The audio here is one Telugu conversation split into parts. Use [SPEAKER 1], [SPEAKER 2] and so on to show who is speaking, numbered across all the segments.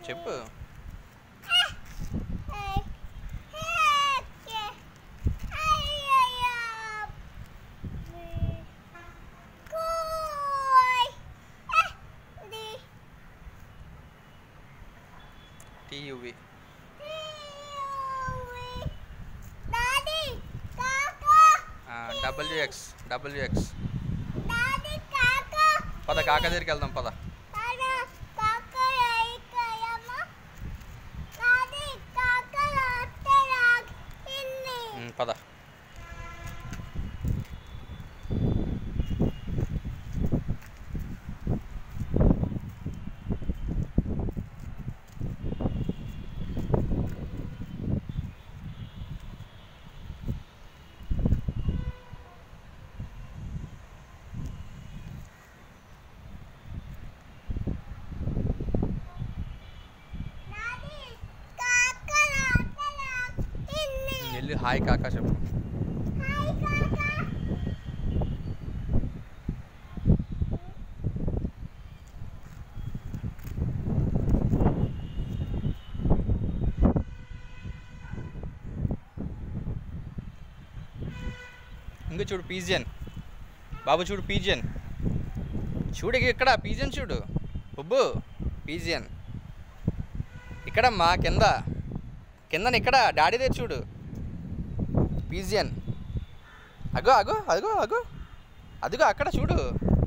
[SPEAKER 1] చెప్పు టీయూవి డబ్ల్యూఎక్స్ డబ్ల్యూఎక్స్ పద కాక దగ్గరికి వెళ్దాం పద ఉమ్, పద ఉమ్, వెళ్ళి హాయ్ కాక చెప్పు ఇంకో చూడు పీజియన్ బాబు చూడు పీజియన్ చూడు ఇక ఇక్కడ పీజియన్ చూడు ఉబ్బు పీజియన్ ఇక్కడమ్మా కింద కిందన ఇక్కడ డాడీ దగ్గర చూడు పీజియన్ అగో అగో అగో అగో అదిగో అక్కడ చూడు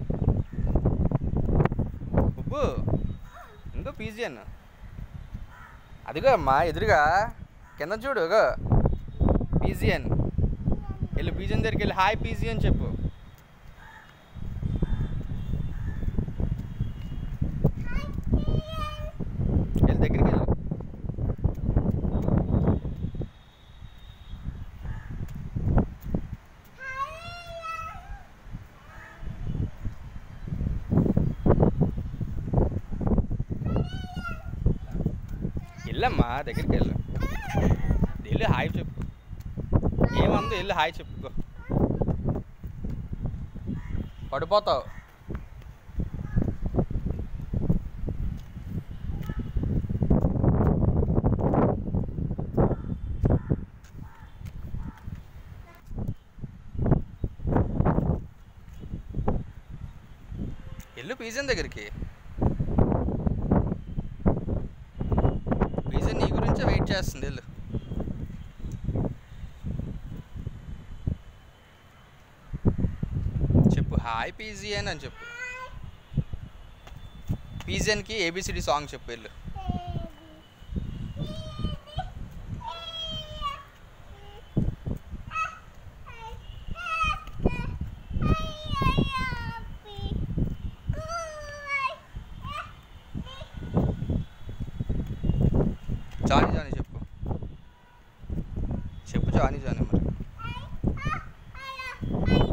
[SPEAKER 1] ఉబ్బు ఇంకో పీజియన్ అదిగో అమ్మా ఎదురుగా కింద చూడు అగో పీజియన్ వెళ్ళి పీజియన్ దగ్గరికి వెళ్ళి హాయ్ పీజియన్ చెప్పు వెళ్ళి దగ్గరికి వెళ్ళు వెళ్ళమ్మా దగ్గరికి వెళ్ళు వెళ్ళి హాయ్ చెప్పు ఏమందో వెళ్ళి హాయ్ చెప్పుకో పడిపోతావు ఎల్లు పీజన్ దగ్గరికి పీజన్ నీ గురించే వెయిట్ చేస్తుంది వెళ్ళు చెప్పు హాయ్ పీజియన్ అని చెప్పు పీజియన్కి ఏబిసిడి సాంగ్ చెప్పు వెళ్ళు జానీ జానీ చెప్పు చెప్పు జానీ జానీ మరి